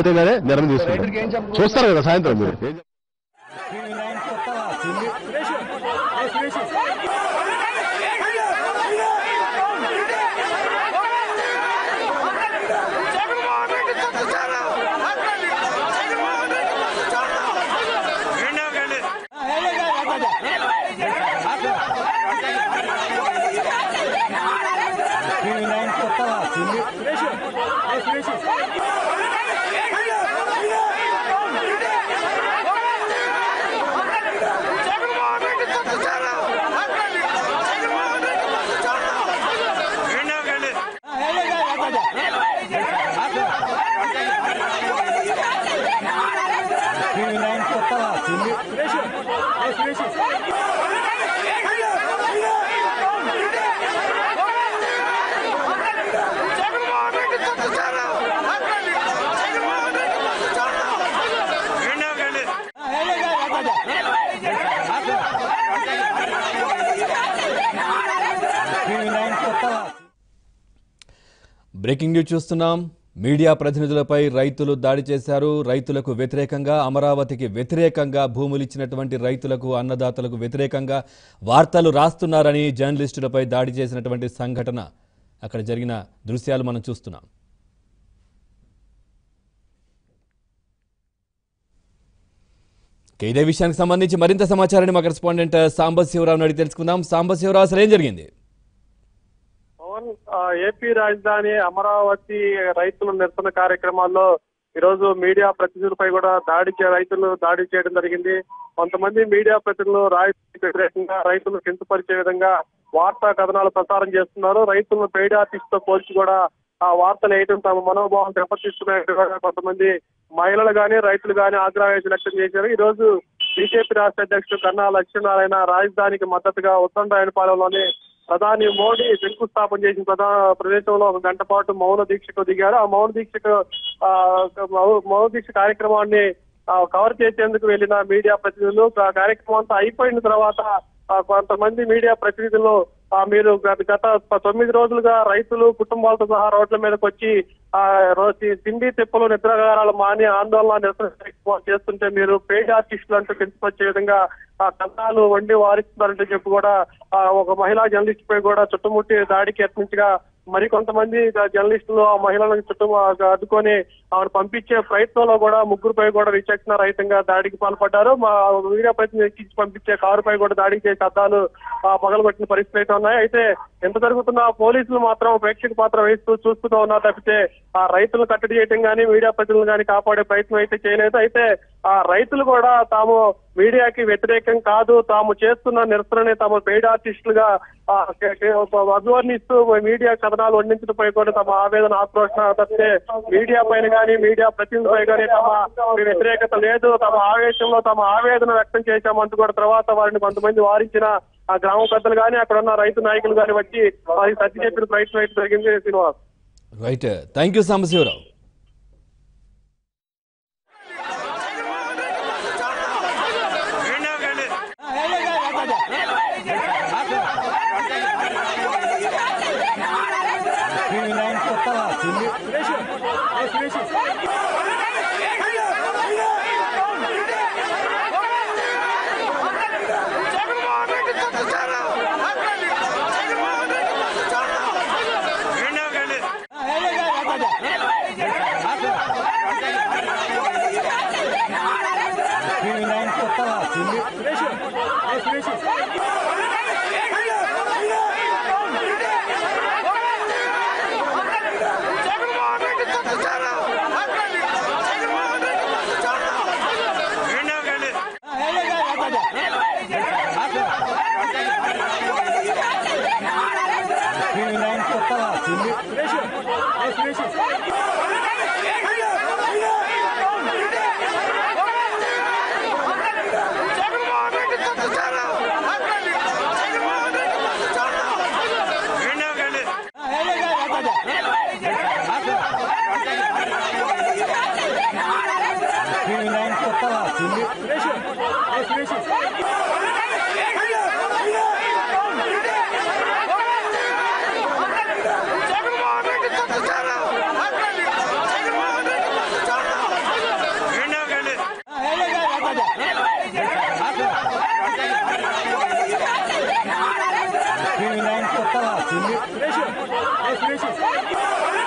అయితేగానే నిర్ణయం తీసుకుంటాం చూస్తారు కదా సాయంత్రం మీరు ఏం చెప్తారు? బ్రేకింగ్ న్యూస్ చూస్తున్నాం మీడియా ప్రతినిధులపై రైతులు దాడి చేశారు రైతులకు వ్యతిరేకంగా అమరావతికి వ్యతిరేకంగా భూములు ఇచ్చినటువంటి రైతులకు అన్నదాతలకు వ్యతిరేకంగా వార్తలు రాస్తున్నారని జర్నలిస్టులపై దాడి చేసినటువంటి సంఘటన అక్కడ జరిగిన దృశ్యాలు మనం చూస్తున్నాం ఇక ఇదే విషయానికి సంబంధించి మరింత సమాచారాన్ని మా కరెస్పాండెంట్ సాంబశివరావు అడిగి తెలుసుకుందాం సాంబశివరావు అసలు ఏం జరిగింది పవన్ ఆ, ఏపీ రాజధాని అమరావతి రైతుల నిరసన కార్యక్రమాల్లో ఈరోజు మీడియా ప్రతినిధులపై కూడా దాడి చే రైతులు దాడి చేయడం జరిగింది కొంతమంది మీడియా ప్రతినిధులు రాయితీ వ్యతిరేకంగా రైతులను కించపరిచే విధంగా వార్తా కథనాలు ప్రసారం చేస్తున్నారు రైతులను పెయిడ్ ఆర్టిస్ట్ తో పోల్చి కూడా ఆ వార్తలు వేయడం తమ మనోభావం దెబ్బతీస్తున్నట్టు కూడా కొంతమంది మహిళలు గాని రైతులు గాని ఆగ్రహం వ్యక్తం చేశారు ఈ రోజు బీజేపీ రాష్ట్ర అధ్యక్షుడు కన్నా లక్ష్మీనారాయణ రాజధానికి మద్దతుగా ఉత్తండాయనపాలెంలోని ప్రధాని మోడీ శంకుస్థాపన చేసిన ప్రధాన ప్రదేశంలో ఒక గంట పాటు మౌన దీక్షకు దిగారు ఆ మౌన దీక్షకు ఆ, మౌ- మౌన దీక్ష కార్యక్రమాన్ని ఆ, కవర్ చేసేందుకు వెళ్లిన మీడియా ప్రతినిధులు ఆ కార్యక్రమం అంతా అయిపోయిన తర్వాత ఆ, కొంతమంది మీడియా ప్రతినిధులు ఆ, మీరు గత గత తొమ్మిది రోజులుగా రైతులు కుటుంబాలతో సహా రోడ్ల మీదకి వచ్చి ఆ రోజు తిండి తిప్పలు నిద్రాగారాలు మాని ఆందోళన నిరసన కార్యక్రమాలు చేస్తుంటే మీరు పేడ్ ఆర్టిస్టులు అంటూ కించపరిచే విధంగా ఆ కథనాలు వండి వారిస్తున్నారంటే చెప్పి కూడా ఆ ఒక మహిళా జర్నలిస్ట్ పై కూడా చుట్టుముట్టి దాడికి యత్నించగా మరికొంతమంది జర్నలిస్టులు ఆ మహిళలను చుట్టూ అడ్డుకొని ఆమెను పంపించే ప్రయత్నంలో కూడా ముగ్గురుపై కూడా విచక్షణ రహితంగా దాడికి పాల్పడ్డారు మా మీడియా ప్రతినిధి ఎక్కించి పంపించే కారుపై కూడా దాడికి చేసి అద్దాలు ఆ, పగలగొట్టిన పరిస్థితులు అయితే ఉన్నాయి అయితే ఎంత జరుగుతున్నా పోలీసులు మాత్రం ప్రేక్షక పాత్ర వేస్తూ చూస్తూ ఉన్నారు తప్పితే ఆ రైతులను కట్టడి చేయడం కానీ మీడియా ప్రతినిధులు కానీ కాపాడే ప్రయత్నం అయితే చేయలేదు అయితే ఆ రైతులు కూడా తాము మీడియాకి వ్యతిరేకం కాదు తాము చేస్తున్న నిరసనని తాము పెయిడ్ ఆర్టిస్టులుగా ఆ, కే- కే- అభివర్ణిస్తూ మీడియా కథనాలు వండించడంపై కూడా తమ ఆవేదన ఆక్రోషణ తప్పితే మీడియా పైన కానీ మీడియా ప్రతినిధులపై కానీ తమ వ్యతిరేకత లేదు తమ ఆవేశంలో తమ ఆవేదన వ్యక్తం చేశామంటూ కూడా తర్వాత వారిని కొంతమంది వారించిన ఆ గ్రామ పెద్దలు కానీ అక్కడ ఉన్న రైతు నాయకులు కానీ వచ్చి వారికి సర్ది చెప్పిన ప్రయత్నం అయితే జరిగింది Srinivas right thank you Sambasivarao Suresh Suresh